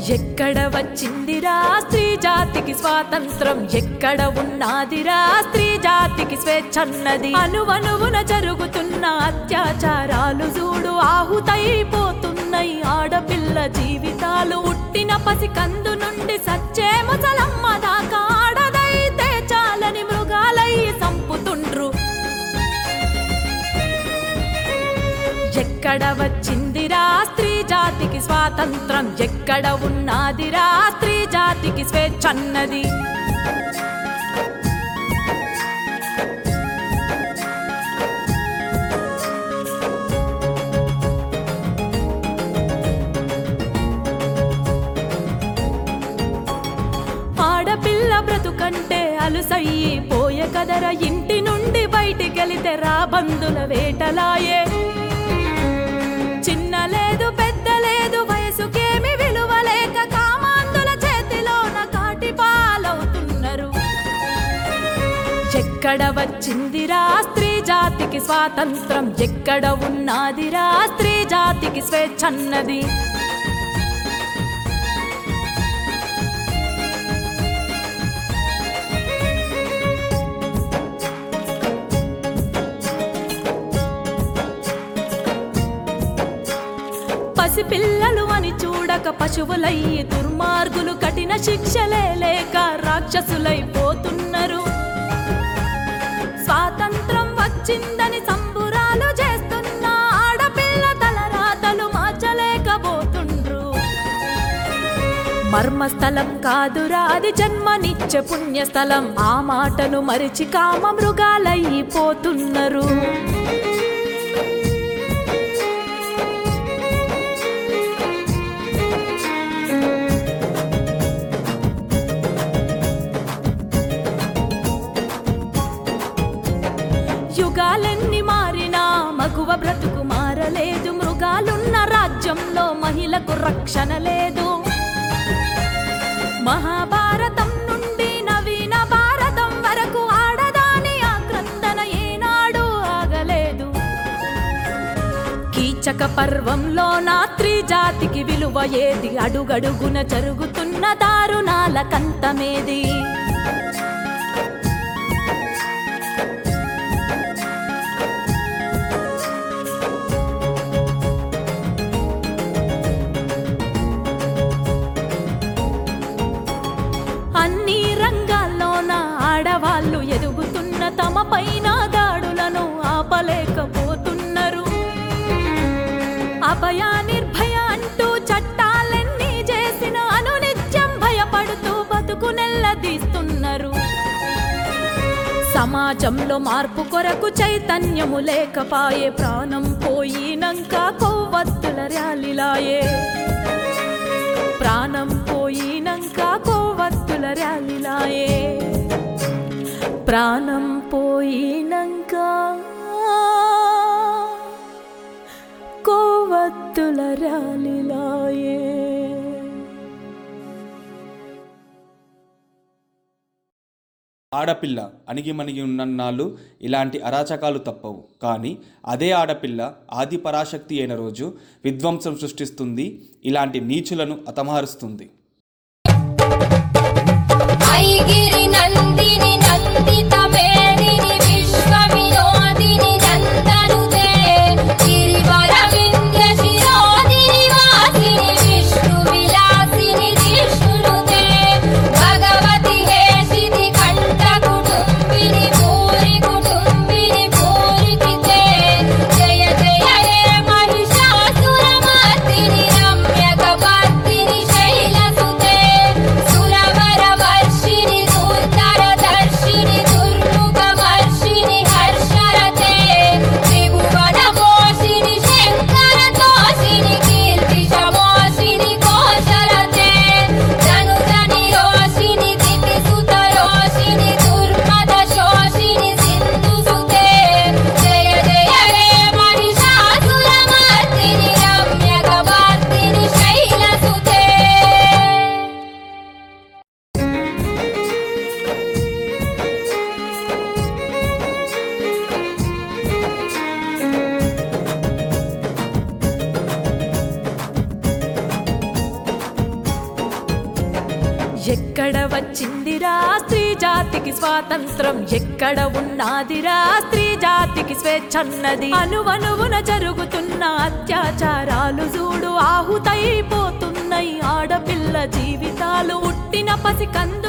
ఎక్కడ వచ్చిందిరా స్త్రీ జాతికి స్వాతంత్రం ఎక్కడ ఉన్నాదిరా స్త్రీ జాతికి స్వేచ్ఛన్నది అనువనువున జరుగుతున్న అత్యాచారాలు చూడు ఆహుతైపోతున్నాయి ఆడపిల్ల జీవితాలు పుట్టిన పసి కందు నుండి సచ్చే ముసలమ్మ దాకా ఆడదైతే చాలని మృగాలయ్యి సంపుతుండ్రు ఎక్కడ వచ్చిందిరా స్త్రీ జాతికి స్వాతంత్రం ఎక్కడ ఉన్నాదిరా స్త్రీ జాతికి స్వేచ్ఛన్నది ఆడపిల్ల బ్రతుకంటే అలుసయ్యి పోయే కదర ఇంటి నుండి బయటికెళితే రాబందుల వేటలాయే చిన్న లేదు పెద్ద లేదు వయసుకేమి విలువ లేక కామాందుల చేతిలోన కాటి పాలవుతున్నారు ఎక్కడ వచ్చిందిరా స్త్రీ జాతికి స్వాతంత్రం ఎక్కడ ఉన్నాదిరా స్త్రీ జాతికి స్వేచ్ఛన్నది పసిపిల్లలు అని చూడక పశువులయ్యి దుర్మార్గులు కఠిన శిక్షలే లేక రాక్షసులైపోతున్నారు స్వాతంత్రం వచ్చిందని సంబురాలు చేస్తున్న ఆడపిల్ల తలరాతలు మార్చలేకపోతుండ్రు మర్మస్థలం కాదురా అది జన్మనిచ్చే పుణ్యస్థలం ఆ మాటను మరిచి కామ మృగాలయ్యిపోతున్నారు యుగాలెన్ని మారినా మగువ బ్రతుకు మారలేదు మృగాలున్న రాజ్యంలో మహిళకు రక్షణ లేదు మహాభారతం నుండి నవీన భారతం వరకు ఆడదాని ఆక్రందన ఏనాడు ఆగలేదు కీచక పర్వంలో నా స్త్రీ జాతికి విలువ ఏది అడుగడుగున జరుగుతున్న దారుణాల కంతమేది అన్ని రంగాల్లోన ఆడవాళ్ళు ఎదుగుతున్న తమ పైన దాడులను ఆపలేకపోతున్నారు అభయ నిర్భయ అంటూ చట్టాలెన్ని చేసిన అనునిత్యం భయపడుతూ బతుకు నెల్లదీస్తున్నారు సమాజంలో మార్పు కొరకు చైతన్యము లేకపాయే ప్రాణం పోయినంక కొవ్వొత్తుల ర్యాలీలాయే ప్రాణం పోయినంక కొవ్వొత్తుల ర్యాలీలాయే ప్రాణం పోయినంక కొవ్వొత్తుల ర్యాలీలాయే ఆడపిల్ల అణిగిమణిగి ఉన్నన్నాళ్ళు ఇలాంటి అరాచకాలు తప్పవు కానీ అదే ఆడపిల్ల ఆది పరాశక్తి అయిన రోజు విధ్వంసం సృష్టిస్తుంది ఇలాంటి నీచులను అతమారుస్తుంది ఐగిరి నందిని నందిత మేదిని విశ్వ వినోదిని నందనుతే గిరివర వింధ్య శిరోదిని వాసిని విష్ణు విలాసిని జిష్ణునుతే భగవతి హేషితి కంఠ కుటుంబిని భూరి కుటుంబిని భూరికితే జయ జయ హే మహిషాసురమర్దిని రమ్యకపర్దిని శైలసుతే సురవర వర్షిణి దూర్ధర దర్శిని దుర్ము ఎక్కడ వచ్చిందిరా స్త్రీ జాతికి స్వాతంత్రం ఎక్కడ ఉన్నాదిరా స్త్రీ జాతికి స్వేచ్ఛన్నది అనువనువున జరుగుతున్న అత్యాచారాలు చూడు ఆహుతైపోతున్నాయి ఆడపిల్ల జీవితాలు ఉట్టిన పసి కందు